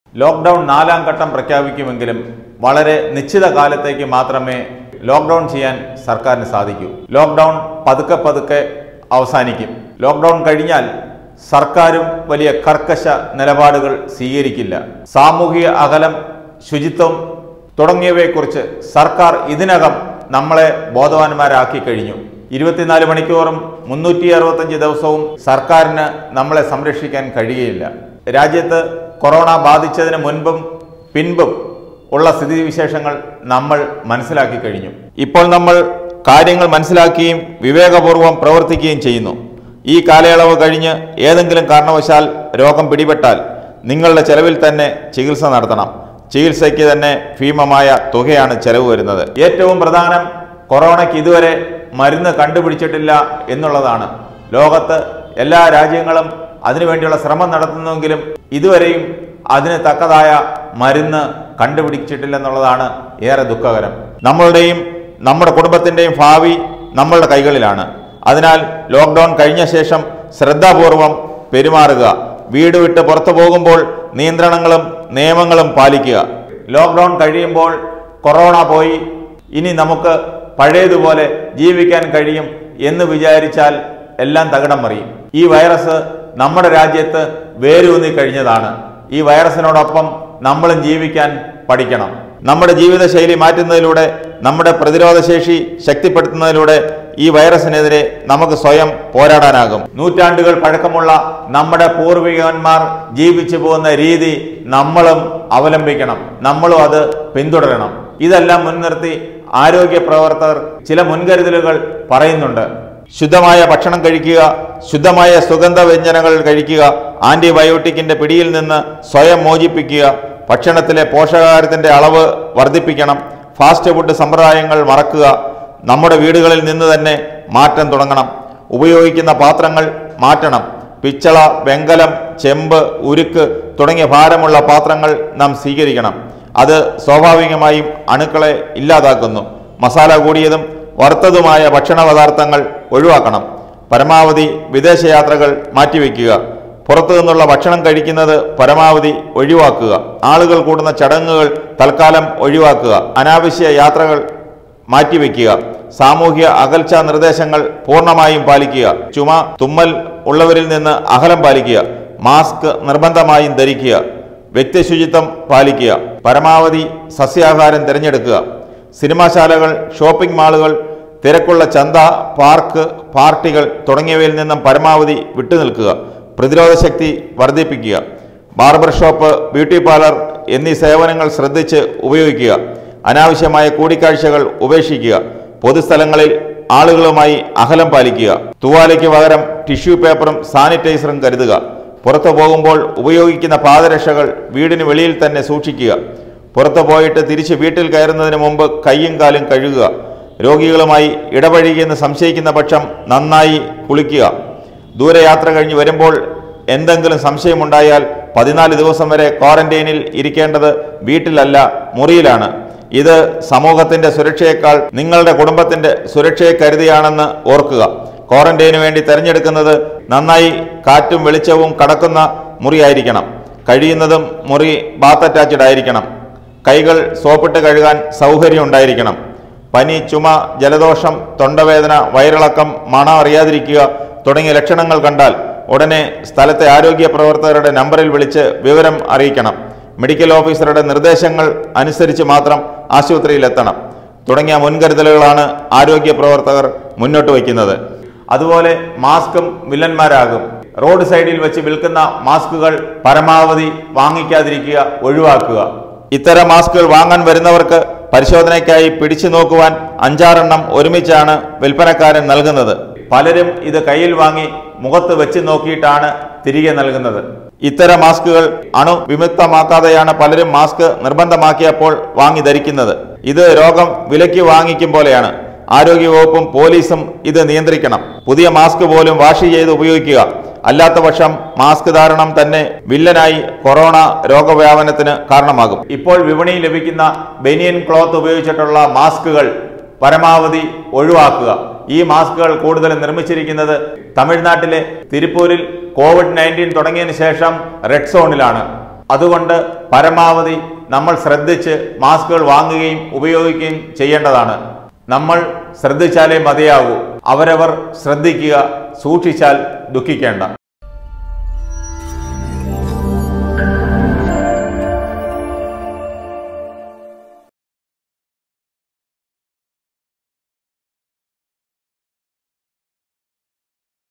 lockdown നാലാം ഘട്ടം പ്രഖ്യാപിക്കുമെങ്കിലും വളരെ നിശ്ചിത കാലത്തേക്ക് മാത്രമേ ലോക്ക്ഡൗൺ ചെയ്യാൻ സർക്കാരിന് സാധിക്കൂ ലോക്ക്ഡൗൺ പതുക്കെ പതുക്കെ അവസാനിക്കും ലോക്ക്ഡൗൺ കഴിഞ്ഞാൽ സർക്കാരും വലിയ കർക്കശ നിലപാടുകൾ സ്വീകരിക്കില്ല സാമൂഹിക അകലം ശുചിത്വം തുടങ്ങിയവയെക്കുറിച്ച് സർക്കാർ ഇതിനകം നമ്മളെ ബോധവാന്മാരാക്കി കഴിഞ്ഞു ഇരുപത്തിനാല് മണിക്കൂറും മുന്നൂറ്റി അറുപത്തഞ്ച് ദിവസവും സർക്കാരിന് നമ്മളെ സംരക്ഷിക്കാൻ കഴിയുകയില്ല രാജ്യത്ത് കൊറോണ ബാധിച്ചതിന് മുൻപും പിൻപും ഉള്ള സ്ഥിതിവിശേഷങ്ങൾ നമ്മൾ മനസ്സിലാക്കി കഴിഞ്ഞു ഇപ്പോൾ നമ്മൾ കാര്യങ്ങൾ മനസ്സിലാക്കുകയും വിവേകപൂർവം പ്രവർത്തിക്കുകയും ചെയ്യുന്നു ഈ കാലയളവ് കഴിഞ്ഞ് ഏതെങ്കിലും കാരണവശാൽ രോഗം പിടിപെട്ടാൽ നിങ്ങളുടെ ചെലവിൽ തന്നെ ചികിത്സ നടത്തണം ചികിത്സയ്ക്ക് തന്നെ ഭീമമായ തുകയാണ് ചെലവ് വരുന്നത് ഏറ്റവും പ്രധാനം കൊറോണയ്ക്ക് ഇതുവരെ മരുന്ന് കണ്ടുപിടിച്ചിട്ടില്ല എന്നുള്ളതാണ് ലോകത്ത് എല്ലാ രാജ്യങ്ങളും അതിനുവേണ്ടിയുള്ള ശ്രമം നടത്തുന്നുവെങ്കിലും ഇതുവരെയും അതിന് തക്കതായ മരുന്ന് കണ്ടുപിടിച്ചിട്ടില്ലെന്നുള്ളതാണ് ഏറെ ദുഃഖകരം നമ്മളുടെയും നമ്മുടെ കുടുംബത്തിൻ്റെയും ഭാവി നമ്മളുടെ കൈകളിലാണ് അതിനാൽ ലോക്ക്ഡൗൺ കഴിഞ്ഞ ശേഷം ശ്രദ്ധാപൂർവം പെരുമാറുക വീട് വിട്ട് പുറത്തു പോകുമ്പോൾ നിയന്ത്രണങ്ങളും നിയമങ്ങളും പാലിക്കുക ലോക്ക്ഡൗൺ കഴിയുമ്പോൾ കൊറോണ പോയി ഇനി നമുക്ക് പഴയതുപോലെ ജീവിക്കാൻ കഴിയും എന്ന് വിചാരിച്ചാൽ എല്ലാം തകിടം മറിയും ഈ വൈറസ് നമ്മുടെ രാജ്യത്ത് വേരൂന്നി കഴിഞ്ഞതാണ് ഈ വൈറസിനോടൊപ്പം നമ്മളും ജീവിക്കാൻ പഠിക്കണം നമ്മുടെ ജീവിതശൈലി മാറ്റുന്നതിലൂടെ നമ്മുടെ പ്രതിരോധശേഷി ശക്തിപ്പെടുത്തുന്നതിലൂടെ ഈ വൈറസിനെതിരെ നമുക്ക് സ്വയം പോരാടാനാകും നൂറ്റാണ്ടുകൾ പഴക്കമുള്ള നമ്മുടെ പൂർവികന്മാർ ജീവിച്ചു പോകുന്ന രീതി നമ്മളും അവലംബിക്കണം നമ്മളും അത് പിന്തുടരണം ഇതെല്ലാം മുൻനിർത്തി ആരോഗ്യ പ്രവർത്തകർ ചില മുൻകരുതലുകൾ പറയുന്നുണ്ട് ശുദ്ധമായ ഭക്ഷണം കഴിക്കുക ശുദ്ധമായ സുഗന്ധ വ്യഞ്ജനങ്ങൾ കഴിക്കുക ആന്റിബയോട്ടിക്കിന്റെ പിടിയിൽ നിന്ന് സ്വയം മോചിപ്പിക്കുക ഭക്ഷണത്തിലെ പോഷകാഹാരത്തിന്റെ അളവ് വർദ്ധിപ്പിക്കണം ഫാസ്റ്റ് ഫുഡ് സമ്പ്രദായങ്ങൾ മറക്കുക നമ്മുടെ വീടുകളിൽ നിന്ന് തന്നെ മാറ്റം തുടങ്ങണം ഉപയോഗിക്കുന്ന പാത്രങ്ങൾ മാറ്റണം പിച്ചള വെങ്കലം ചെമ്പ് ഉരുക്ക് തുടങ്ങിയ ഭാരമുള്ള പാത്രങ്ങൾ നാം സ്വീകരിക്കണം അത് സ്വാഭാവികമായും അണുക്കളെ ഇല്ലാതാക്കുന്നു മസാല കൂടിയതും വറുത്തതുമായ ഭക്ഷണ പദാർത്ഥങ്ങൾ ഒഴിവാക്കണം പരമാവധി വിദേശയാത്രകൾ മാറ്റിവെക്കുക പുറത്തു നിന്നുള്ള ഭക്ഷണം കഴിക്കുന്നത് പരമാവധി ഒഴിവാക്കുക ആളുകൾ കൂടുന്ന ചടങ്ങുകൾ തൽക്കാലം ഒഴിവാക്കുക അനാവശ്യ യാത്രകൾ മാറ്റിവെക്കുക സാമൂഹ്യ അകൽച്ച നിർദ്ദേശങ്ങൾ പൂർണ്ണമായും പാലിക്കുക ചുമ തുമ്മൽ ഉള്ളവരിൽ നിന്ന് അകലം പാലിക്കുക മാസ്ക് നിർബന്ധമായും ധരിക്കുക വ്യക്തിശുചിത്വം പാലിക്കുക പരമാവധി സസ്യാഹാരം തിരഞ്ഞെടുക്കുക സിനിമാശാലകൾ ഷോപ്പിംഗ് മാളുകൾ തിരക്കുള്ള ചന്ത പാർക്ക് പാർട്ടികൾ തുടങ്ങിയവയിൽ നിന്നും പരമാവധി വിട്ടുനിൽക്കുക പ്രതിരോധ ശക്തി വർദ്ധിപ്പിക്കുക ബാർബർ ഷോപ്പ് ബ്യൂട്ടി പാർലർ എന്നീ സേവനങ്ങൾ ശ്രദ്ധിച്ച് ഉപയോഗിക്കുക അനാവശ്യമായ കൂടിക്കാഴ്ചകൾ ഉപേക്ഷിക്കുക പൊതുസ്ഥലങ്ങളിൽ ആളുകളുമായി അകലം പാലിക്കുക തുവാലയ്ക്ക് പകരം ടിഷ്യൂ പേപ്പറും സാനിറ്റൈസറും കരുതുക പുറത്തു പോകുമ്പോൾ ഉപയോഗിക്കുന്ന പാദരക്ഷകൾ വീടിന് വെളിയിൽ തന്നെ സൂക്ഷിക്കുക പുറത്തു പോയിട്ട് തിരിച്ച് വീട്ടിൽ കയറുന്നതിന് മുമ്പ് കൈയും കാലും കഴുകുക രോഗികളുമായി ഇടപഴകിയെന്ന് സംശയിക്കുന്ന പക്ഷം നന്നായി കുളിക്കുക ദൂരയാത്ര കഴിഞ്ഞ് വരുമ്പോൾ എന്തെങ്കിലും സംശയമുണ്ടായാൽ പതിനാല് ദിവസം വരെ ക്വാറന്റൈനിൽ ഇരിക്കേണ്ടത് വീട്ടിലല്ല മുറിയിലാണ് ഇത് സമൂഹത്തിന്റെ സുരക്ഷയേക്കാൾ നിങ്ങളുടെ കുടുംബത്തിന്റെ സുരക്ഷയെ കരുതിയാണെന്ന് ഓർക്കുക ക്വാറന്റൈന് വേണ്ടി തിരഞ്ഞെടുക്കുന്നത് നന്നായി കാറ്റും വെളിച്ചവും കടക്കുന്ന മുറിയായിരിക്കണം കഴിയുന്നതും മുറി ബാത്ത് അറ്റാച്ച്ഡ് ആയിരിക്കണം കൈകൾ സോപ്പിട്ട് കഴുകാൻ സൗകര്യം ഉണ്ടായിരിക്കണം പനി ചുമ ജലദോഷം തൊണ്ടവേദന വയറിളക്കം മണം അറിയാതിരിക്കുക തുടങ്ങിയ ലക്ഷണങ്ങൾ കണ്ടാൽ ഉടനെ സ്ഥലത്തെ ആരോഗ്യ പ്രവർത്തകരുടെ നമ്പറിൽ വിളിച്ച് വിവരം അറിയിക്കണം മെഡിക്കൽ ഓഫീസറുടെ നിർദ്ദേശങ്ങൾ അനുസരിച്ച് മാത്രം ആശുപത്രിയിലെത്തണം തുടങ്ങിയ മുൻകരുതലുകളാണ് ആരോഗ്യ പ്രവർത്തകർ മുന്നോട്ട് വയ്ക്കുന്നത് അതുപോലെ മാസ്കും വില്ലന്മാരാകും റോഡ് സൈഡിൽ വെച്ച് വിൽക്കുന്ന മാസ്കുകൾ പരമാവധി വാങ്ങിക്കാതിരിക്കുക ഒഴിവാക്കുക ഇത്തരം മാസ്കുകൾ വാങ്ങാൻ വരുന്നവർക്ക് പരിശോധനയ്ക്കായി പിടിച്ചു നോക്കുവാൻ അഞ്ചാറെണ്ണം ഒരുമിച്ചാണ് വിൽപ്പനക്കാരൻ നൽകുന്നത് പലരും ഇത് കയ്യിൽ വാങ്ങി മുഖത്ത് വെച്ച് നോക്കിയിട്ടാണ് തിരികെ നൽകുന്നത് ഇത്തരം മാസ്കുകൾ അണു വിമുക്തമാക്കാതെയാണ് പലരും മാസ്ക് നിർബന്ധമാക്കിയപ്പോൾ വാങ്ങി ധരിക്കുന്നത് ഇത് രോഗം വിലയ്ക്ക് വാങ്ങിക്കും പോലെയാണ് ആരോഗ്യവകുപ്പും പോലീസും ഇത് നിയന്ത്രിക്കണം പുതിയ മാസ്ക് പോലും വാഷ് ചെയ്ത് ഉപയോഗിക്കുക അല്ലാത്ത പക്ഷം മാസ്ക് ധാരണം തന്നെ വില്ലനായി കൊറോണ രോഗവ്യാപനത്തിന് കാരണമാകും ഇപ്പോൾ വിപണിയിൽ ലഭിക്കുന്ന ബനിയൻ ക്ലോത്ത് ഉപയോഗിച്ചിട്ടുള്ള മാസ്കുകൾ പരമാവധി ഒഴിവാക്കുക ഈ മാസ്കുകൾ കൂടുതൽ നിർമ്മിച്ചിരിക്കുന്നത് തമിഴ്നാട്ടിലെ തിരുപ്പൂരിൽ കോവിഡ് നയൻറ്റീൻ തുടങ്ങിയതിന് ശേഷം റെഡ് സോണിലാണ് അതുകൊണ്ട് പരമാവധി നമ്മൾ ശ്രദ്ധിച്ച് മാസ്കുകൾ വാങ്ങുകയും ഉപയോഗിക്കുകയും ചെയ്യേണ്ടതാണ് നമ്മൾ ശ്രദ്ധിച്ചാലേ മതിയാകൂ അവരവർ ശ്രദ്ധിക്കുക സൂക്ഷിച്ചാൽ ദുഃഖിക്കേണ്ട